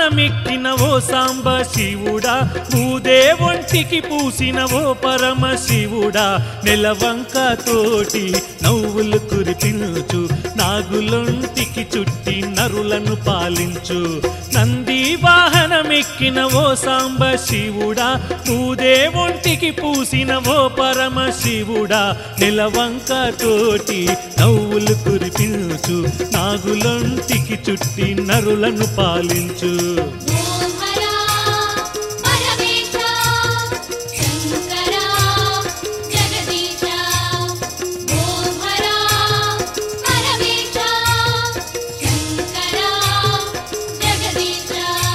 వాహనమెక్కిన ఓ సాంబ శివుడా భూదే ఒంటికి పూసిన ఓ పరమ శివుడా నెలవంక తోటి నవ్వులు కురిపించు నాగులొంటికి చుట్టి నరులను పాలించు నంది వాహనమెక్కిన ఓ సాంబ శివుడా భూదే ఒంటికి పూసిన ఓ పరమ శివుడా నెలవంక తోటి నవ్వులు కురిపించు నాగులొంటికి చుట్టి నరులను పాలించు ఓంహరా పరమేశ శంకర జగదీశ ఓంహరా పరమేశ శంకర జగదీశ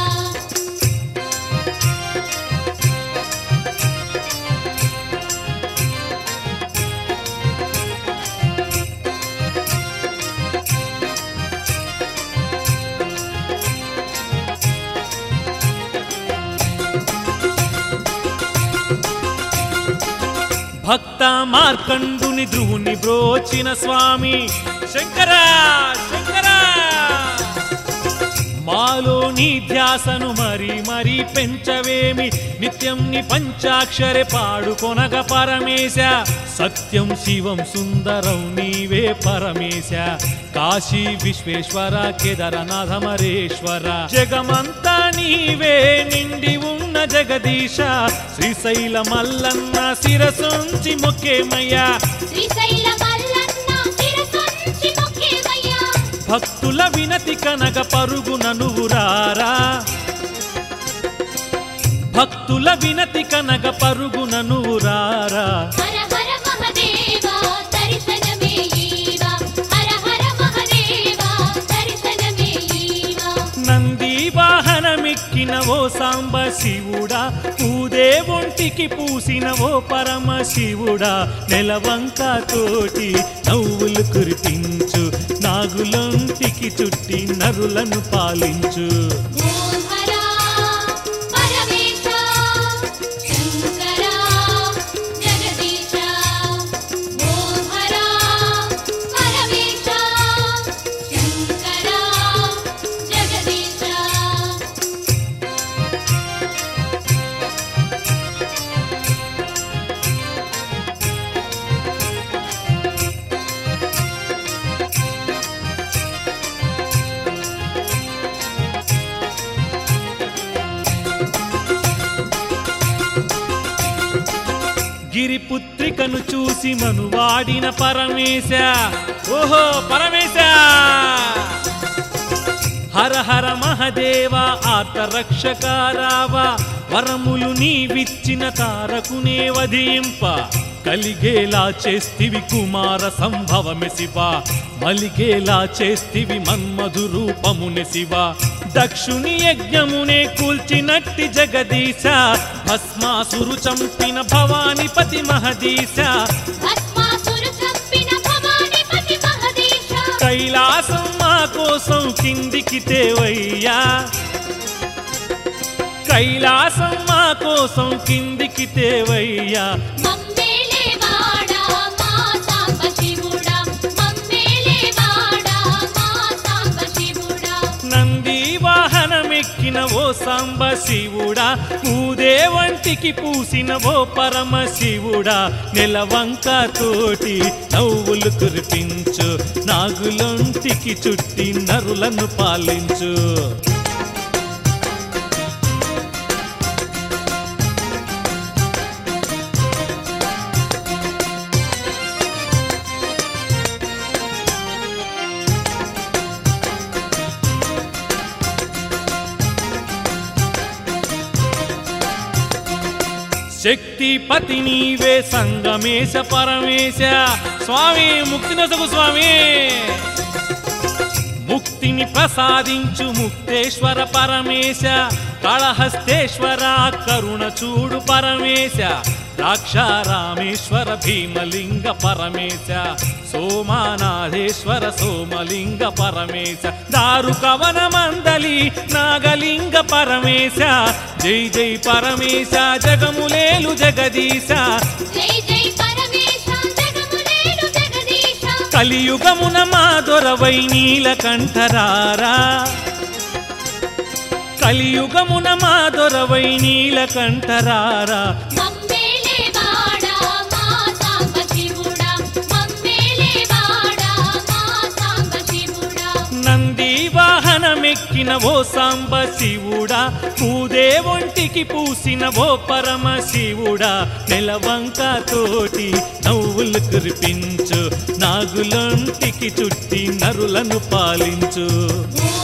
భక్త మార్కండుని ధ్రువుని బ్రోచిన స్వామి శంకర శంకర మాలో నీ ధ్యాసను మరి మరి పెంచవేమి నిత్యం ని పంచాక్షరే పాడుకొనగ పరమేశ సత్యం శివం సుందరం నీవే పరమేశ కాశీ విశ్వేశ్వర కేదారనాథ మరేశ్వర జగమంతా నీవే నిండి ఉన్న జగదీశ శ్రీశైల మల్లన్న శిరసుంచి మొక్కేమయ్యా శ్రీశైల మల్లన్న శిరసొంచి మొక్కేమయ్యా భక్తుల వినతి కనగ పరుగున నువ్వురారా భక్తుల వినతి కనగ పరుగున నువ్వురారా హర హర మహదేవా దర్శనమే ఈవా హర హర మహదేవా దర్శనమే ఈవా నంది వాహనమెక్కిన ఓ సాంబ శివుడా పూదే ఒంటికి పూసిన ఓ పరమ శివుడా నెలవంక తోటి నవ్వులు కురిపించు నాగులొంటికి చుట్టి నరులను పాలించు ఓంహరా పరమేశ శంకర జగదీశ ఓంహరా పరమేశ శంకర జగదీశ గిరిపుత్రికను చూసి మనువాడిన పరమేశ ఓహో పరమేశ హర హర మహదేవ ఆర్త రక్షకారావ వరములు నీవిచ్చిన తారకునే వధింప కలిగేలా చేస్తివి కుమార సంభవమె శివ మలిగేలా చేస్తివి మన్మధు రూపముని శివ దక్షుని యజ్ఞమునే కూల్చినట్టి జగదీశ భస్మాసురు చంపిన భవానిపతి మహదీశ భస్మాసురు చంపిన భవానీపతి మహదీశ కైలాసం మా కోసం కిందికి తేవయ్యా కైలాసం మా కోసం కిందికి తేవయ్యా మమ్మేలే వాడా మా సాంబ శివుడా మమ్మేలే వాడా మా సాంబ శివుడా నంది వాహనమెక్కిన ఓ సాంబ శివుడా ఊదే వంటికి పూసిన ఓ పరమ శివుడా నెలవంక తోటి నవ్వులు కురిపించు నాగులొంటికి చుట్టి నరులను పాలించు శక్తిపతి నీవే సంగమేశ పరమేశ స్వామి ముక్తినొసగు స్వామి ముక్తిని ప్రసాదించు ముక్తేశ్వర పరమేశ కళహస్తేశ్వర కరుణ చూడు పరమేశ ద్రాక్షారామేశ్వర భీమలింగ పరమేశ సోమానాథేశ్వర సోమలింగ పరమేశ దారు కవన మందలి నాగలింగ పరమేశ జై జై పరమేశ జగములేలు జగదీశ జై జై పరమేశ జగములేలు జగదీశ కలియుగమున మా దొరవై నీలకంఠరారా కలియుగమున మా దొరవై నీలకంఠరారా మమ్మేలే వాడా మా సాంబ శివుడా మమ్మేలే వాడా మా సాంబ శివుడా నంది వాహనమెక్కిన ఓ సాంబ శివుడా పూదే ఒంటికి పూసిన ఓ పరమ శివుడా నెలవంక తోటి నవ్వులు కురిపించు నాగులొంటికి చుట్టి నరులను పాలించు ఓ